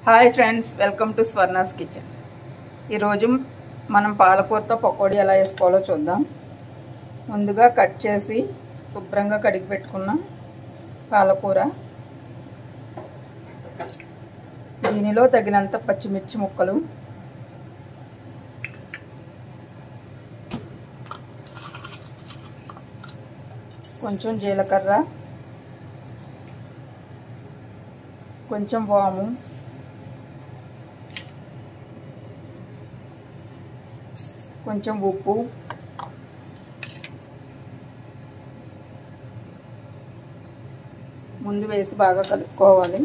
hi friends welcome to Swarna's kitchen ఈరోజు మనం పాలకూరతో పకోడీ ఎలా వేసుకోవాలో చూద్దాం ముందుగా కట్ చేసి శుభ్రంగా కడిగి పెట్టుకున్న పాలకూర దీనిలో తగినంత పచ్చిమిర్చి ముక్కలు కొంచెం జీలకర్ర కొంచెం వాము కొంచెం ఉప్పు ముందు వేసి బాగా కలుపుకోవాలి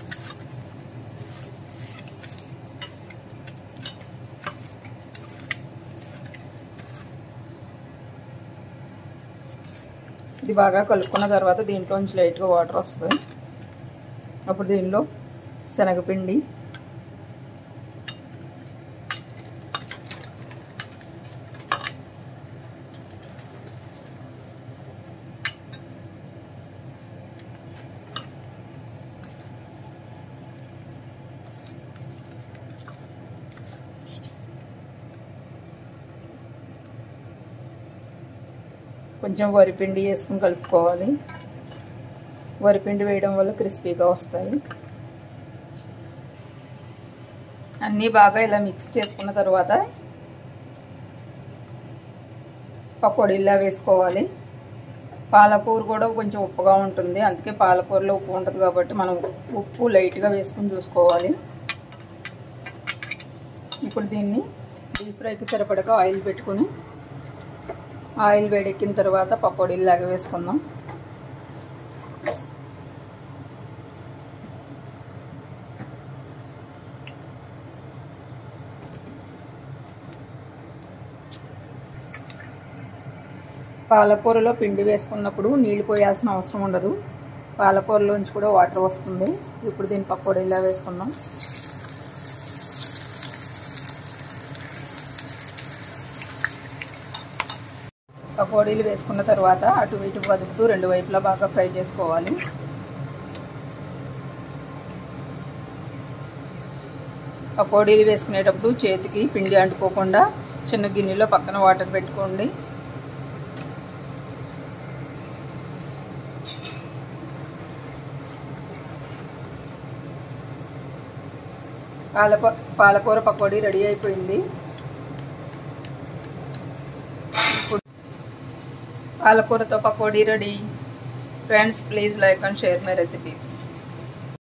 ఇది బాగా కలుపుకున్న తర్వాత దీంట్లోంచి లైట్గా వాటర్ వస్తుంది అప్పుడు దీనిలో శనగపిండి కొంచెం వరిపిండి వేసుకుని కలుపుకోవాలి వరిపిండి వేయడం వల్ల క్రిస్పీగా వస్తాయి అన్నీ బాగా ఇలా మిక్స్ చేసుకున్న తర్వాత పకోడీలా వేసుకోవాలి పాలకూర కూడా కొంచెం ఉప్పుగా ఉంటుంది అందుకే పాలకూరలో ఉప్పు ఉంటుంది కాబట్టి మనం ఉప్పు లైట్గా వేసుకుని చూసుకోవాలి ఇప్పుడు దీన్ని డీప్ ఫ్రైకి సరిపడగా ఆయిల్ పెట్టుకుని ఆయిల్ వేడెక్కిన తర్వాత పకోడీలాగా వేసుకుందాం పాలకూరలో పిండి వేసుకున్నప్పుడు నీళ్లు పోయాల్సిన అవసరం ఉండదు పాలకూరలోంచి కూడా వాటర్ వస్తుంది ఇప్పుడు దీన్ని పకోడీలా వేసుకుందాం పకోడీలు వేసుకున్న తర్వాత అటు ఇటు వదుపుతూ రెండు వైపులా బాగా ఫ్రై చేసుకోవాలి పకోడీలు వేసుకునేటప్పుడు చేతికి పిండి అంటుకోకుండా చిన్న గిన్నెలో పక్కన వాటర్ పెట్టుకోండి పాలప పాలకూర పకోడీ రెడీ అయిపోయింది ఇప్పుడు పాలకూరతో pakodi ready friends please like and share my recipes